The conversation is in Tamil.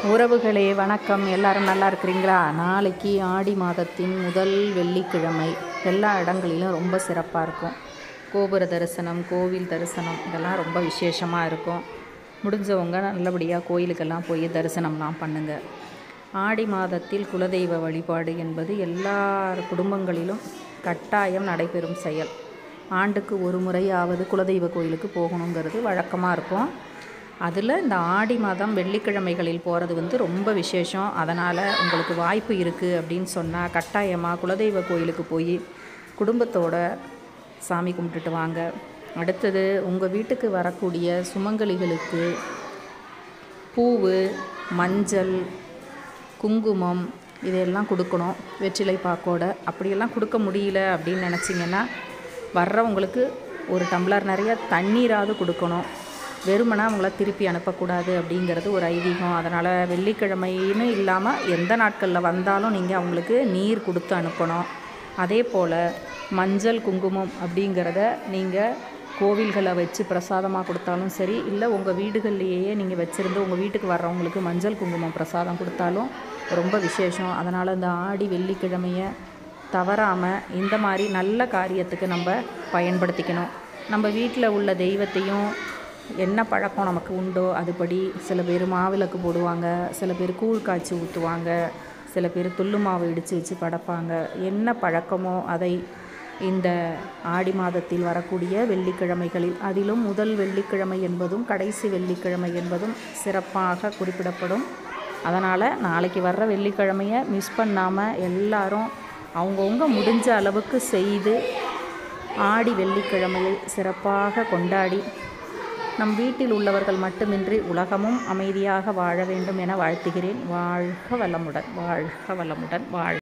உறவுகளே வணக்கம் எல்லாரும் நல்லா இருக்கிறீங்களா நாளைக்கு ஆடி மாதத்தின் முதல் வெள்ளிக்கிழமை எல்லா இடங்களிலும் ரொம்ப சிறப்பாக இருக்கும் கோபுர தரிசனம் கோவில் தரிசனம் இதெல்லாம் ரொம்ப விசேஷமாக இருக்கும் முடிஞ்சவங்க நல்லபடியாக கோயிலுக்கெல்லாம் போய் தரிசனம்லாம் பண்ணுங்கள் ஆடி மாதத்தில் குலதெய்வ வழிபாடு என்பது எல்லார் குடும்பங்களிலும் கட்டாயம் நடைபெறும் செயல் ஆண்டுக்கு ஒரு முறையாவது குலதெய்வ கோயிலுக்கு போகணுங்கிறது வழக்கமாக இருக்கும் அதில் இந்த ஆடி மாதம் வெள்ளிக்கிழமைகளில் போகிறது வந்து ரொம்ப விசேஷம் அதனால் உங்களுக்கு வாய்ப்பு இருக்குது அப்படின்னு சொன்னால் கட்டாயமாக குலதெய்வ கோயிலுக்கு போய் குடும்பத்தோட சாமி கும்பிட்டுட்டு வாங்க அடுத்தது உங்கள் வீட்டுக்கு வரக்கூடிய சுமங்கலிகளுக்கு பூவு மஞ்சள் குங்குமம் இதையெல்லாம் கொடுக்கணும் வெற்றிலை பாக்கோட அப்படியெல்லாம் கொடுக்க முடியல அப்படின்னு நினச்சிங்கன்னா வர்றவங்களுக்கு ஒரு டம்ளர் நிறைய தண்ணீராவது கொடுக்கணும் வெறுமனே அவங்கள திருப்பி அனுப்பக்கூடாது அப்படிங்கிறது ஒரு ஐதீகம் அதனால் வெள்ளிக்கிழமைன்னு இல்லாமல் எந்த நாட்களில் வந்தாலும் நீங்கள் அவங்களுக்கு நீர் கொடுத்து அனுப்பணும் அதே போல் மஞ்சள் குங்குமம் அப்படிங்கிறத நீங்கள் கோவில்களை வச்சு பிரசாதமாக கொடுத்தாலும் சரி இல்லை உங்கள் வீடுகள்லேயே நீங்கள் வச்சுருந்து உங்கள் வீட்டுக்கு வர்றவங்களுக்கு மஞ்சள் குங்குமம் பிரசாதம் கொடுத்தாலும் ரொம்ப விசேஷம் அதனால் இந்த ஆடி வெள்ளிக்கிழமையை தவறாமல் இந்த மாதிரி நல்ல காரியத்துக்கு நம்ம பயன்படுத்திக்கணும் நம்ம வீட்டில் உள்ள தெய்வத்தையும் என்ன பழக்கம் நமக்கு உண்டோ அதுபடி சில பேர் மாவிளக்கு போடுவாங்க சில பேர் கூழ் காய்ச்சி ஊற்றுவாங்க சில பேர் துள்ளு மாவு இடித்து வச்சு படைப்பாங்க என்ன பழக்கமோ அதை இந்த ஆடி மாதத்தில் வரக்கூடிய வெள்ளிக்கிழமைகளில் அதிலும் முதல் வெள்ளிக்கிழமை என்பதும் கடைசி வெள்ளிக்கிழமை என்பதும் சிறப்பாக குறிப்பிடப்படும் அதனால் நாளைக்கு வர்ற வெள்ளிக்கிழமையை மிஸ் பண்ணாமல் எல்லாரும் அவங்கவுங்க முடிஞ்ச அளவுக்கு செய்து ஆடி வெள்ளிக்கிழமையை சிறப்பாக கொண்டாடி நம் வீட்டில் உள்ளவர்கள் மட்டுமின்றி உலகமும் அமைதியாக வாழ வேண்டும் என வாழ்த்துகிறேன் வாழ்க வளமுடன் வாழ்க வளமுடன் வாழ்